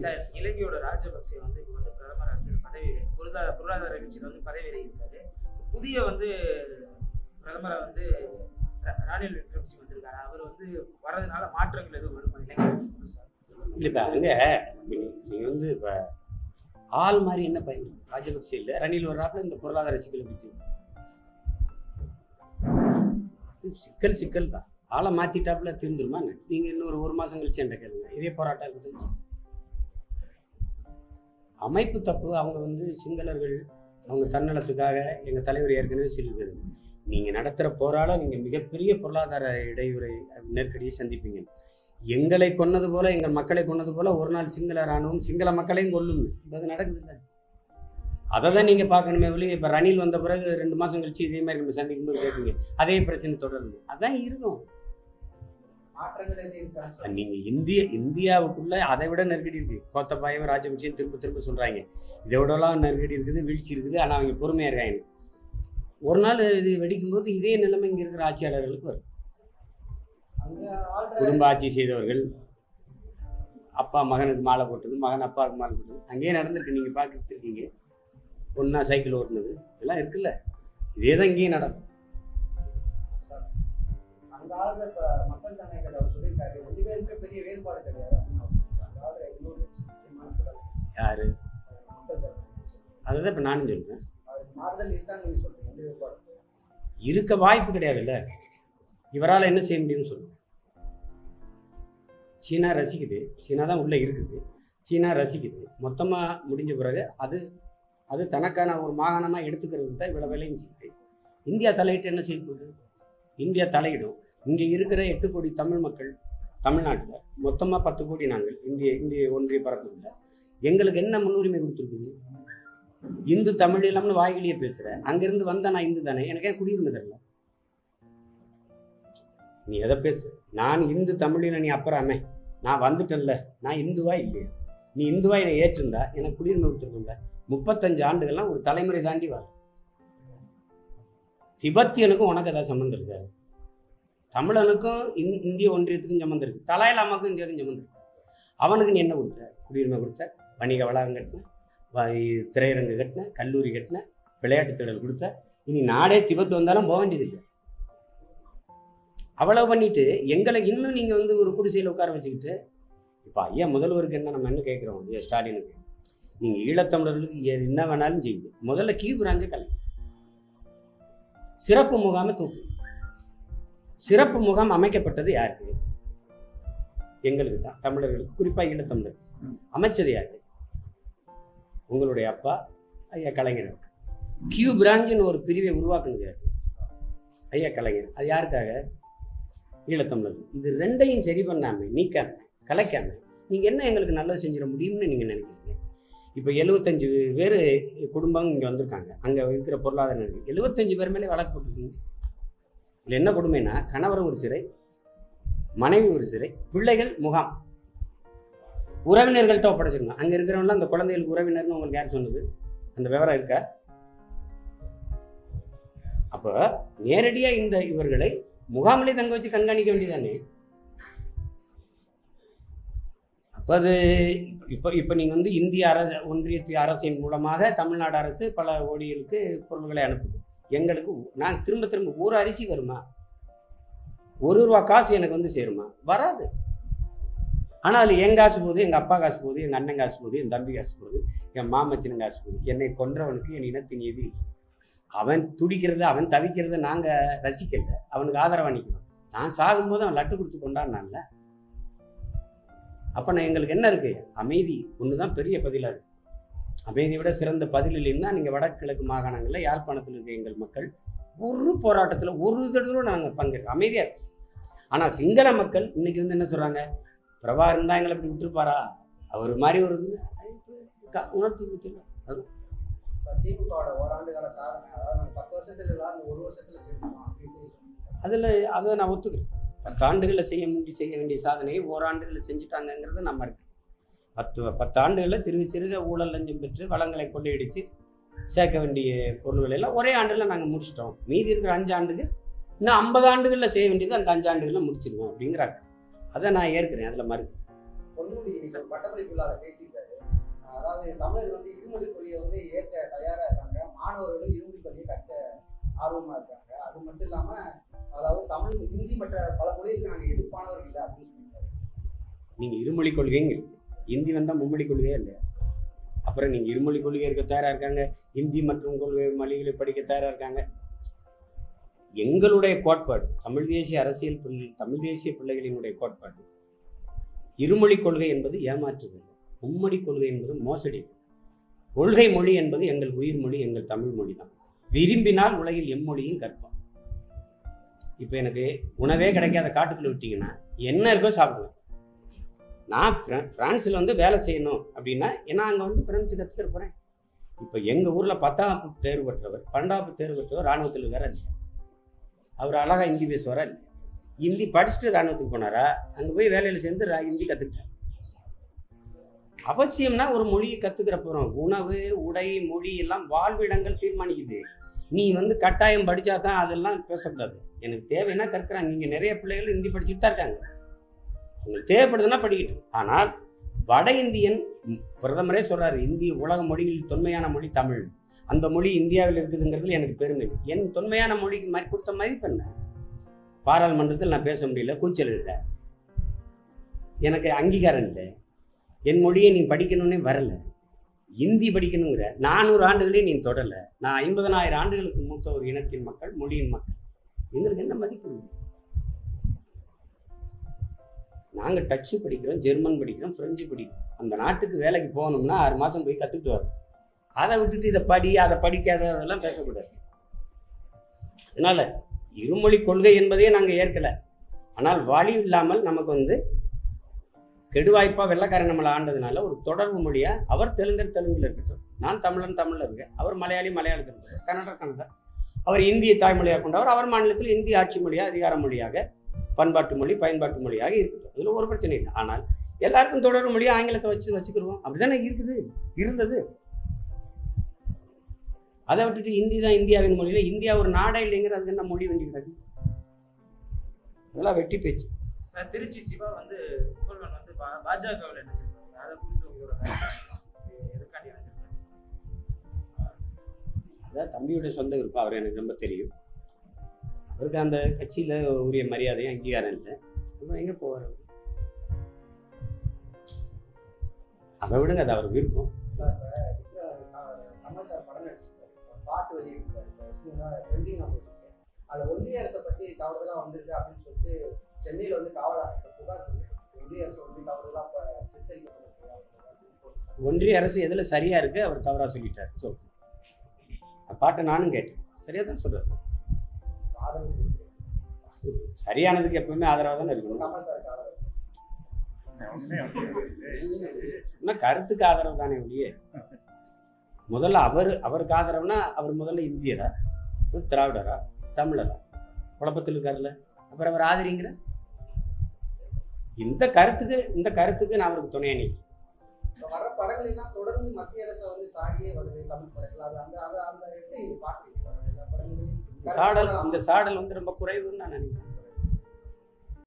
Sir இலங்கையோட Rajapaksa வந்து இப்போ வந்து பிரதமராக இருந்து பதவி பொருளாதார பொருளாதார கட்சியில் வந்து பதவி இருக்காரு புதிய வந்து பிரதமரை வந்து ர- ரணில் விக்ரமசிங்க வந்திருக்காரு அவர் வந்து வர்றதுனால மாற்றங்கள் எதுவும் வருமா இலங்கை சார் இல்லை இப்போ அங்கே நீங்கள் வந்து இப்போ ஆள் மாதிரி என்ன பயன் ராஜபக்சே இல்லை ரணில் வர்றாப்புல இந்த பொருளாதார சிக்கலை பற்றி இது சிக்கல் சிக்கல் தான் ஆளை மாற்றிட்டாப்புல திருந்துருமா நீங்கள் இன்னொரு ஒரு மாதம் கழிச்சு என்கிட்ட கேளுங்க இதே போராட்டம் இருக்குது அமைப்பு தப்பு அவங்க வந்து சிங்களர்கள் அவங்க தன்னலத்துக்காக எங்கள் தலைவர் ஏற்கனவே சொல்லியிருக்காரு நீங்கள் நடத்துகிற போரால நீங்கள் மிகப்பெரிய பொருளாதார இடையூறை நெருக்கடியை சந்திப்பீங்க எங்களை கொன்னது போல எங்கள் மக்களை கொன்னது போல ஒரு நாள் சிங்கள இராணுவம் சிங்கள மக்களையும் கொல்லும் இப்ப அது நடக்குது இல்லை அதை தான் நீங்கள் பார்க்கணுமே வெளியே இப்போ ரணில் வந்த பிறகு ரெண்டு மாதம் கழிச்சு இதே மாதிரி நம்ம சந்திக்கும் போது கேட்பீங்க அதே பிரச்சனை தொடருது அதான் இருக்கும் மாற்றங்கள் எதுவும் இருக்கான்னு சொல்லுங்க. நீங்கள் இந்திய இந்தியாவுக்குள்ள அதை விட நெருக்கடி இருக்கு கோத்தபாயம் ராஜபக்சேன்னு திரும்ப திரும்ப சொல்கிறாங்க இதை விடலாம் நெருக்கடி இருக்குது வீழ்ச்சி இருக்குது ஆனால் அவங்க பொறுமையாக இருக்காங்க ஒரு நாள் இது வெடிக்கும்போது இதே நிலைமை இங்கே இருக்கிற ஆட்சியாளர்களுக்கு வரும் அங்க ஆள்ற குடும்ப ஆட்சி செய்தவர்கள் அப்பா மகனுக்கு மாலை போட்டது மகன் அப்பாவுக்கு மாலை போட்டது அங்கேயே நடந்திருக்கு நீங்கள் பார்த்துருக்கீங்க ஒன்றா சைக்கிள் ஓட்டுனது இதெல்லாம் இருக்குல்ல இதே தான் இங்கேயும் நடக்கும் சார், அங்க ஆள்ற இப்ப மக்கள் ஜனநாயக அவர் சொல்லியிருக்காரு ரெண்டு பேருமே பெரிய வேறுபாடு கிடையாது அப்படின்னு அவர் சொல்லியிருக்காரு. அங்க ஆள்ற இன்னொரு கட்சி முக்கியமான பிரதான கட்சி யார் மக்கள் ஜனநாயக கட்சி அதை தான் இப்போ நானும் சொல்கிறேன் அவருக்கு மாறுதல் இருக்கான்னு நீங்க சொல்றீங்க எந்த வேறுபாடு இருக்க வாய்ப்பு கிடையாதுல்ல இவரால் என்ன செய்ய முடியும்னு சொல்லுங்க சீனா ரசிக்குது சீனா தான் உள்ளே இருக்குது சீனா ரசிக்குது மொத்தமாக முடிஞ்ச பிறகு அது அது தனக்கான ஒரு மாகாணமாக எடுத்துக்கிறது தான் இவ்வளோ வேலையும் செய்யுது இந்தியா தலையிட்டு என்ன செய்ய போகுது இந்தியா தலையிடும் இங்கே இருக்கிற எட்டு கோடி தமிழ் மக்கள் தமிழ்நாட்டில் மொத்தமாக பத்து கோடி நாங்கள் இந்திய இந்திய ஒன்றிய பரப்புல எங்களுக்கு என்ன முன்னுரிமை கொடுத்துருக்குது இந்து தமிழ் இல்லாமல் வாய்கிலேயே பேசுகிறேன் அங்கேருந்து வந்தா நான் இந்து தானே எனக்கு ஏன் குடியுரிமை தரல நீ எதை பேசு நான் இந்து தமிழில் நீ அப்புறமே நான் வந்துட்டேன்ல நான் இந்துவா இல்லையா நீ இந்துவா என்னை ஏற்றிருந்தா எனக்கு குடியுரிமை கொடுத்துருக்கோம்ல முப்பத்தஞ்சு ஆண்டுகள்லாம் ஒரு தலைமுறை தாண்டி வர திபெத்தியனுக்கும் உனக்கு ஏதாவது சம்மந்தம் இருக்கா தமிழனுக்கும் இந் இந்திய ஒன்றியத்துக்கும் சம்மந்தம் இருக்கு தலாய் லாமாக்கும் இந்தியாவுக்கும் சம்மந்தம் இருக்கு அவனுக்கு நீ என்ன கொடுத்த குடியுரிமை கொடுத்த வணிக வளாகம் கட்டின வ- திரையரங்கு கட்டின கல்லூரி கட்டின விளையாட்டுத் திடல் கொடுத்த இனி நாடே திபத்து வந்தாலும் போக வேண்டியதில்லை அவ்வளவு பண்ணிட்டு எங்களை இன்னும் நீங்கள் வந்து ஒரு குடிசையில் உட்கார வச்சுக்கிட்டு இப்போ ஐயா முதல்வருக்கு என்ன நம்ம என்ன கேட்குறோம் ஐயா ஸ்டாலினுக்கு நீங்கள் ஈழத்தமிழர்களுக்கு எ- என்ன வேணாலும் செய்யுங்க முதல்ல கியூ பிராஞ்சை கலை சிறப்பு முகாமை தூக்கு சிறப்பு முகாம் அமைக்கப்பட்டது யாருக்கு எங்களுக்கு தான் தமிழர்களுக்கு குறிப்பாக ஈழத்தமிழர் அமைச்சது யாரு உங்களுடைய அப்பா ஐயா கலைஞர் அவர்கள். கியூ பிராஞ்சுன்னு ஒரு பிரிவை உருவாக்குனது யாரு ஐயா கலைஞர் அது யாருக்காக ஈழத்தமிழர்கள் இது ரெண்டையும் சரி பண்ணாம நீக்காம கலைக்காம நீங்கள் என்ன எங்களுக்கு நல்லது செஞ்சிட முடியும்னு நீங்கள் நினைக்கிறீங்க இப்போ எழுபத்தஞ்சு பேர் குடும்பம் இங்கே வந்திருக்காங்க அங்கே இருக்கிற பொருளாதார நெருக்கடி எழுபத்தஞ்சு பேர் மேலே வழக்கு போட்டிருக்கீங்க இதில் என்ன கொடுமைன்னா கணவர் ஒரு சிறை மனைவி ஒரு சிறை பிள்ளைகள் முகாம் உறவினர்கள்ட்ட ஒப்படைச்சிருந்தோம் அங்கே இருக்கிறவங்களாம் அந்த குழந்தைகளுக்கு உறவினர்னு உங்களுக்கு யார் சொன்னது அந்த விவரம் இருக்கா அப்போ நேரடியாக இந்த இவர்களை முகாமிலே தங்க வச்சு கண்காணிக்க வேண்டியதானே அப்போ அது இப்போ இப்போ நீங்கள் வந்து இந்திய அரசு ஒன்றியத்திய அரசின் மூலமாக தமிழ்நாடு அரசு பல கோடிகளுக்கு பொருள்களை அனுப்புது எங்களுக்கு நான் திரும்ப திரும்ப ஒரு அரிசி வருமா ஒரு ரூபா காசு எனக்கு வந்து சேருமா வராது ஆனால் என் காசு போகுது எங்கள் அப்பா காசு போகுது எங்கள் அண்ணன் காசு போகுது என் தம்பி காசு போகுது என் மாமச்சினன் காசு போகுது என்னை கொன்றவனுக்கு என் இனத்தின் எதிரி அவன் துடிக்கிறத அவன் தவிக்கிறத நாங்கள் ரசிக்கல அவனுக்கு ஆதரவாக நிற்கிறோம் நான் சாகும்போது அவன் லட்டு கொடுத்து கொண்டாடினான்ல அப்போ நான் எங்களுக்கு என்ன இருக்குது அமைதி ஒன்று தான் பெரிய பதிலாக இருக்குது அமைதியை விட சிறந்த பதில் இல்லைன்னா நீங்கள் வடகிழக்கு மாகாணங்களில் யாழ்ப்பாணத்தில் இருக்க எங்கள் மக்கள் ஒரு போராட்டத்தில் ஒரு தடவை நாங்கள் பங்கேற்க அமைதியாக இருக்கும் ஆனால் சிங்கள மக்கள் இன்னைக்கு வந்து என்ன சொல்கிறாங்க பிரபா இருந்தால் எங்களை இப்படி விட்டுருப்பாரா அவர் மாதிரி ஒரு இது க- உணர்த்தி கொடுத்துல சார் திமுகவோட ஓராண்டு கால சாதனை அதாவது நாங்க பத்து வருஷத்துல இல்லாத ஒரு வருஷத்துல செஞ்சோம் அப்படின்னு சொன்னீங்க அதில் அதை நான் ஒத்துக்கிறேன் பத்து ஆண்டுகளில் செய்ய முடிய செய்ய வேண்டிய சாதனையை ஓராண்டுகளில் செஞ்சுட்டாங்கங்கிறத நம்ம இருக்கு பத்து பத்து ஆண்டுகளில் சிறுக சிறுக ஊழல் லஞ்சம் பெற்று வளங்களை கொள்ளையடித்து சேர்க்க வேண்டிய பொருள்கள் எல்லாம் ஒரே ஆண்டில் நாங்கள் முடிச்சிட்டோம் மீதி இருக்கிற அஞ்சு ஆண்டுக்கு இன்னும் ஐம்பது ஆண்டுகளில் செய்ய வேண்டியது அந்த அஞ்சு ஆண்டுகளில் முடிச்சிருவோம் அப்படிங்கிறாங்க அதை நான் ஏற்கிறேன் அதில் மறுக்கு பொன்முடி இன்னைக்கு ஒரு பட்டமளிப்பு விழால பேசியிருக்காரு அஹ் அதாவது தமிழர் வந்து இருமொழி கொள்கையை வந்து ஏற்க தயாரா இருக்காங்க மாணவர்களும் இருமொழி கொள்கையை கற்க ஆர்வமா இருக்காங்க அது மட்டும் இல்லாம அதாவது தமிழ் ஹிந்தி மற்ற பல மொழிகளுக்கு நாங்க எதிர்ப்பானவர்கள் இல்லை அப்படின்னு சொல்லியிருக்காரு நீங்க இருமொழி கொள்கைங்க இந்தி வந்தா மும்மொழி கொள்கையே இல்லையா அப்புறம் நீங்க இருமொழி கொள்கை இருக்க தயாரா இருக்காங்க இந்தி மற்றும் கொள்கை மொழிகளை படிக்க தயாரா இருக்காங்க எங்களுடைய கோட்பாடு தமிழ் தேசிய அரசியல் பிள்ளை தமிழ் தேசிய பிள்ளைகளினுடைய கோட்பாடு இருமொழி கொள்கை என்பது ஏமாற்றுவது மும்மொழி கொள்கை என்பது மோசடி கொள்கை மொழி என்பது எங்கள் உயிர் மொழி எங்கள் தமிழ் மொழி தான் விரும்பினால் உலகில் எம்மொழியும் கற்போம் இப்போ எனக்கு உணவே கிடைக்காத காட்டுக்குள்ள விட்டீங்கன்னா என்ன இருக்கோ சாப்பிடுவேன் நான் ஃப்ரா- பிரான்ஸ்ல வந்து வேலை செய்யணும் அப்படின்னா ஏன்னா அங்கே வந்து பிரெஞ்சு கற்றுக்கிற போகிறேன் இப்போ எங்கள் ஊரில் பத்தாம் வகுப்பு தேர்வு பெற்றவர் பன்னெண்டாம் வகுப்பு தேர்வு பெற்றவர் ராணுவத்தில் இருக்காரா இல்லையா அவர் அழகாக ஹிந்தி பேசுவாரா இல்லையா ஹிந்தி படிச்சுட்டு ராணுவத்துக்கு போனாரா அங்கே போய் வேலையில் சேர்ந்து ரா- ஹிந்தி கற்றுக்கிட்டார் அவசியம்னா ஒரு மொழியை கற்றுக்கிற போகிறோம் உணவு உடை மொழி எல்லாம் வாழ்விடங்கள் தீர்மானிக்குது நீ வந்து கட்டாயம் படித்தா தான் அதெல்லாம் பேசக்கூடாது எனக்கு தேவைன்னா கற்கிறாங்க இங்கே நிறைய பிள்ளைகள் ஹிந்தி படிச்சுட்டு தான் இருக்காங்க உங்களுக்கு தேவைப்படுதுன்னா படிக்கட்டும் ஆனால் வட இந்தியன் ம், பிரதமரே சொல்றாரு இந்திய உலக மொழிகளில் தொன்மையான மொழி தமிழ் அந்த மொழி இந்தியாவில் இருக்குதுங்கிறதுல எனக்கு பெருமை என் தொன்மையான மொழிக்கு மாதிரி கொடுத்த மதிப்பு என்ன பாராளுமன்றத்தில் நான் பேச முடியல கூச்சல் இல்லை எனக்கு அங்கீகாரம் இல்லை என் மொழியை நீ படிக்கணும்னே வரல இந்தி படிக்கணுங்கிற நானூறு ஆண்டுகளே நீ தொடரல நான் ஐம்பதனாயிரம் ஆண்டுகளுக்கு மூத்த ஒரு இனத்தின் மக்கள் மொழியின் மக்கள் எங்களுக்கு என்ன மதிப்பு இருக்கு? நாங்கள் டச்சு படிக்கிறோம் ஜெர்மன் படிக்கிறோம் ஃப்ரெஞ்சு படிக்கிறோம் அந்த நாட்டுக்கு வேலைக்கு போகணும்னா ஆறு மாதம் போய் கற்றுக்கிட்டு வரோம் அதை விட்டுட்டு இதை படி அதை படிக்காத அதெல்லாம் பேசக்கூடாது அதனால இருமொழி கொள்கை என்பதையே நாங்கள் ஏற்கலை ஆனால் வழி இல்லாமல் நமக்கு வந்து கெடுவாய்ப்பா வெள்ளக்காரன் நம்மளை ஆண்டதுனால ஒரு தொடர்பு மொழியா அவர் தெலுங்கர் தெலுங்குல இருக்கட்டும் நான் தமிழன் தமிழ்ல இருக்கேன் அவர் மலையாளி மலையாளத்தில் இருக்கார் கன்னடா கன்னடா அவர் இந்திய தாய்மொழியாக கொண்டவர் அவர் மாநிலத்தில் இந்திய ஆட்சி மொழியாக அதிகார மொழியாக பண்பாட்டு மொழி பயன்பாட்டு மொழியாக இருக்கட்டும் அதில் ஒரு பிரச்சனை இல்லை ஆனால் எல்லாருக்கும் தொடர்பு மொழியாக ஆங்கிலத்தை வச்சு வச்சுக்கிருவோம் அப்படிதானே இருக்குது இருந்தது அதை விட்டுட்டு ஹிந்தி தான் இந்தியாவின் மொழியில இந்தியா ஒரு நாடே இல்லைங்கிற அதுக்கு என்ன மொழி வேண்டி கிடக்கு இதெல்லாம் வெட்டி பேச்சு சார், திருச்சி சிவா வந்து புகழ்வன் வந்து பா- பாஜகவில் இணைஞ்சிருக்காங்க அதை குறித்து உங்களோட கருத்து என்ன? இது எதுக்காண்டி இணைஞ்சிருக்காங்க அதான் தம்பியுடைய சொந்த விருப்பம் அவர் எனக்கு ரொம்ப தெரியும் அவருக்கு அந்த கட்சியில் உரிய மரியாதையும் அங்கீகாரம் இல்லை அப்புறம் எங்கே போவார் அவரு? அதை விடுங்க அது அவர் விருப்பம் சார் இப்ப விக்ரம் அவர் கமல் சார் படம் நடிச்சிருக்காரு இப்ப பாட்டு வெளியிட்டிருக்காரு இப்போ ரீசெண்டா ட்ரெண்டிங் போயிருக்கு அதுல ஒன்றிய அரசை பத்தி தவறுதலா வந்திருக்கு அப்படின்னு சொல்லிட்டு சென்னையில வந்து காவலர் புகார் கொடுத்திருக்கு. ஒன்றிய அரசு வந்து தவறுதலா இப்ப சித்தரிக்கப்பட்டிருக்கு அப்படின்னு போட்டிருக்காரு. ஒன்றிய அரசு எதில் சரியா இருக்கு அவர் தவறா சொல்லிட்டார் சொல் அந்த பாட்டை நானும் கேட்டேன் சரியா தான் சொல்றாரு ஆதரவு கொடுத்திருக்கு. சரியானதுக்கு எப்பவுமே ஆதரவாக தானே இருக்கணும் கமல் சாருக்கு ஆதரவு சொன்ன கருத்துக்கு ஆதரவு தானே ஒழிய முதல்ல அவர் அவருக்கு ஆதரவுனா அவர் முதல்ல இந்தியரா ஒரு திராவிடரா தமிழரா குழப்பத்தில் இருக்காருல்ல அப்புறம் அவர் ஆதரிங்கிற இந்த கருத்துக்கு இந்த கருத்துக்கு நான் அவருக்கு துணையா நிற்கிறேன் இப்ப வர படங்கள் எல்லாம் தொடர்ந்து மத்திய அரசை வந்து சாடியே வருது தமிழ் படங்கள் அது அந்த அந்த அந்த எப்படி பாக்குறீங்க எல்லா படங்களையும் இந்த சாடல் இந்த சாடல் வந்து ரொம்ப குறைவுன்னு நான் நினைக்கிறேன்